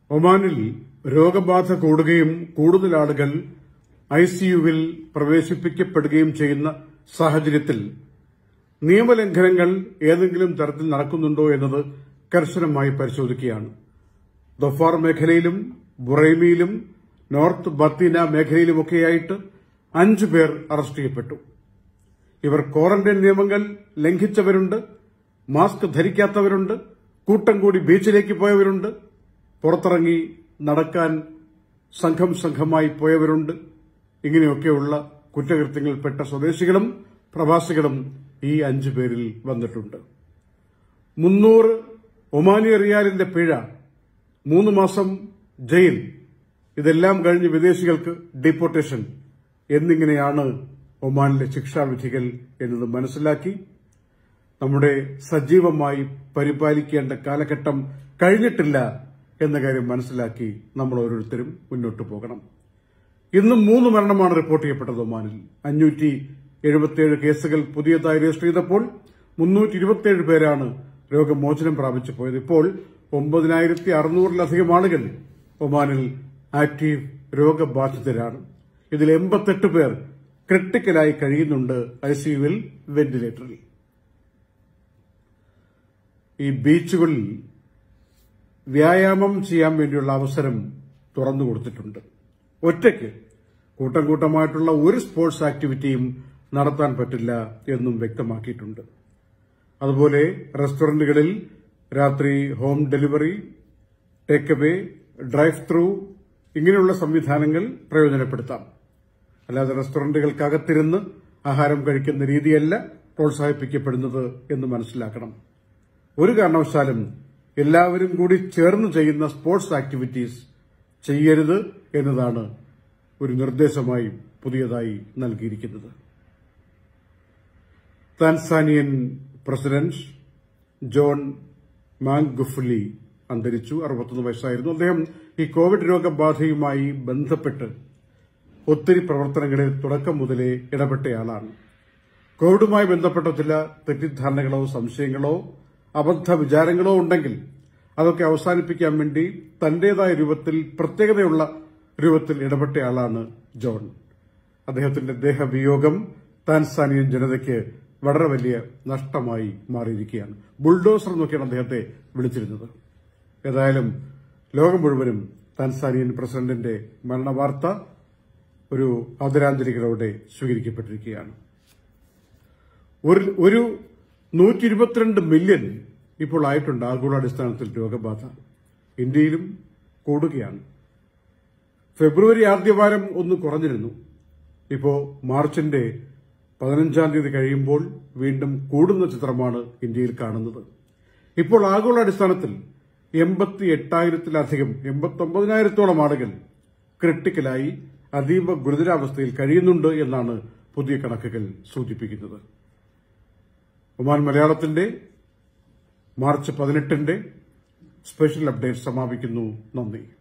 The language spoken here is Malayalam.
ഒമാനിൽ രോഗബാധ കൂടുകയും കൂടുതൽ ആളുകൾ ഐസിയുവിൽ പ്രവേശിപ്പിക്കപ്പെടുകയും ചെയ്യുന്ന സാഹചര്യത്തിൽ നിയമലംഘനങ്ങൾ ഏതെങ്കിലും തരത്തിൽ നടക്കുന്നുണ്ടോ എന്നത് കർശനമായി പരിശോധിക്കുകയാണ് ദൊഫാർ മേഖലയിലും ബുറൈമിയിലും നോർത്ത് ബത്തീന മേഖലയിലുമൊക്കെയായിട്ട് അഞ്ചു പേർ അറസ്റ്റ് ചെയ്യപ്പെട്ടു ഇവർ ക്വാറന്റൈൻ നിയമങ്ങൾ ലംഘിച്ചവരുണ്ട് മാസ്ക് ധരിക്കാത്തവരുണ്ട് കൂട്ടം കൂടി ബീച്ചിലേക്ക് പോയവരുണ്ട് പുറത്തിറങ്ങി നടക്കാൻ സംഘം സംഘമായി പോയവരുണ്ട് ഇങ്ങനെയൊക്കെയുള്ള കുറ്റകൃത്യങ്ങളിൽപ്പെട്ട സ്വദേശികളും പ്രവാസികളും ഈ അഞ്ചു പേരിൽ വന്നിട്ടുണ്ട് മുന്നൂറ് ഒമാനി റിയാലിന്റെ പിഴ മൂന്ന് മാസം ജയിൽ ഇതെല്ലാം കഴിഞ്ഞ് വിദേശികൾക്ക് ഡിപ്പോർട്ടേഷൻ എന്നിങ്ങനെയാണ് ഒമാനിലെ ശിക്ഷാവിധികൾ എന്നത് മനസ്സിലാക്കി നമ്മുടെ സജീവമായി പരിപാലിക്കേണ്ട കാലഘട്ടം കഴിഞ്ഞിട്ടില്ല എന്ന കാര്യം മനസ്സിലാക്കി നമ്മൾ ഓരോരുത്തരും മുന്നോട്ട് പോകണം ഇന്നും മൂന്ന് മരണമാണ് റിപ്പോർട്ട് ചെയ്യപ്പെട്ടത് ഒമാനിൽ അഞ്ഞൂറ്റി എഴുപത്തിയേഴ് കേസുകൾ പുതിയതായി രജിസ്റ്റർ ചെയ്തപ്പോൾ മുന്നൂറ്റി ഇരുപത്തിയേഴ് പേരാണ് രോഗമോചനം പ്രാപിച്ചു പോയത് ഇപ്പോൾ ഒമ്പതിനായിരത്തി അറുന്നൂറിലധികം ആളുകൾ ഒമാനിൽ ആക്റ്റീവ് രോഗബാധിതരാണ് ഇതിൽ എൺപത്തെട്ട് പേർ ക്രിട്ടിക്കലായി കഴിയുന്നുണ്ട് ഐസിയുവിൽ വെന്റിലേറ്ററിൽ ഈ ബീച്ചുകളിൽ വ്യായാമം ചെയ്യാൻ വേണ്ടിയുള്ള അവസരം തുറന്നു കൊടുത്തിട്ടുണ്ട് ഒറ്റയ്ക്ക് കൂട്ടം കൂട്ടമായിട്ടുള്ള ഒരു സ്പോർട്സ് ആക്ടിവിറ്റിയും നടത്താൻ പറ്റില്ല എന്നും വ്യക്തമാക്കിയിട്ടുണ്ട് അതുപോലെ റെസ്റ്റോറന്റുകളിൽ രാത്രി home delivery take away drive through ഇങ്ങനെയുള്ള സംവിധാനങ്ങൾ പ്രയോജനപ്പെടുത്താം അല്ലാതെ റെസ്റ്റോറന്റുകൾക്കകത്തിരുന്ന് ആഹാരം കഴിക്കുന്ന രീതിയല്ല പ്രോത്സാഹിപ്പിക്കപ്പെടുന്നത് എന്ന് മനസ്സിലാക്കണം ഒരു കാരണവശാലും എല്ലാവരും കൂടി ചേർന്ന് ചെയ്യുന്ന സ്പോർട്സ് ആക്ടിവിറ്റീസ് ചെയ്യരുത് എന്നതാണ് ഒരു നിർദ്ദേശമായി പുതിയതായി നൽകിയിരിക്കുന്നത് താൻസാനിയൻ പ്രസിഡന്റ് ജോൺ മാങ്ഗുഫ്ലി അന്തരിച്ചു അറുപത്തൊന്ന് വയസ്സായിരുന്നു അദ്ദേഹം ഈ കോവിഡ് രോഗബാധയുമായി ബന്ധപ്പെട്ട് ഒത്തിരി പ്രവർത്തനങ്ങളിൽ തുടക്കം മുതലേ ഇടപെട്ടയാളാണ് കോവിഡുമായി ബന്ധപ്പെട്ട ചില തെറ്റിദ്ധാരണകളോ സംശയങ്ങളോ അബദ്ധ വിചാരങ്ങളോ ഉണ്ടെങ്കിൽ അതൊക്കെ അവസാനിപ്പിക്കാൻ വേണ്ടി തന്റേതായ രൂപത്തിൽ പ്രത്യേകതയുള്ള രൂപത്തിൽ ഇടപെട്ടയാളാണ് ജോൺ അദ്ദേഹത്തിന്റെ ദേഹവിയോഗം താൻസാനിയൻ ജനതയ്ക്ക് വളരെ വലിയ നഷ്ടമായി മാറിയിരിക്കുകയാണ് ബുൾഡോസർ എന്നൊക്കെയാണ് അദ്ദേഹത്തെ വിളിച്ചിരുന്നത് ഏതായാലും ലോകം മുഴുവനും താൻസാനിയൻ പ്രസിഡന്റിന്റെ മരണവാർത്ത ഒരു ആദരാഞ്ജലികളോടെ സ്വീകരിക്കപ്പെട്ടിരിക്കുകയാണ് ഒരു ഒരു നൂറ്റി ഇരുപത്തിരണ്ട് മില്യൺ ഇപ്പോൾ ആയിട്ടുണ്ട് ആഗോളാടിസ്ഥാനത്തിൽ രോഗബാധ ഇന്ത്യയിലും കൂടുകയാണ് ഫെബ്രുവരി ആദ്യവാരം ഒന്ന് കുറഞ്ഞിരുന്നു ഇപ്പോ മാർച്ചിന്റെ പതിനഞ്ചാം തീയതി കഴിയുമ്പോൾ വീണ്ടും കൂടുന്ന ചിത്രമാണ് ഇന്ത്യയിൽ കാണുന്നത് ഇപ്പോൾ ആഗോളാടിസ്ഥാനത്തിൽ എൺപത്തി എട്ടായിരത്തിലധികം എൺപത്തി ഒമ്പതിനായിരത്തോളം ആളുകൾ ക്രിട്ടിക്കലായി അതീവ ഗുരുതരാവസ്ഥയിൽ കഴിയുന്നുണ്ട് എന്നാണ് പുതിയ കണക്കുകൾ സൂചിപ്പിക്കുന്നത് ഒമാൻ മലയാളത്തിന്റെ മാർച്ച് പതിനെട്ടിന്റെ സ്പെഷ്യൽ അപ്ഡേറ്റ് സമാപിക്കുന്നു നന്ദി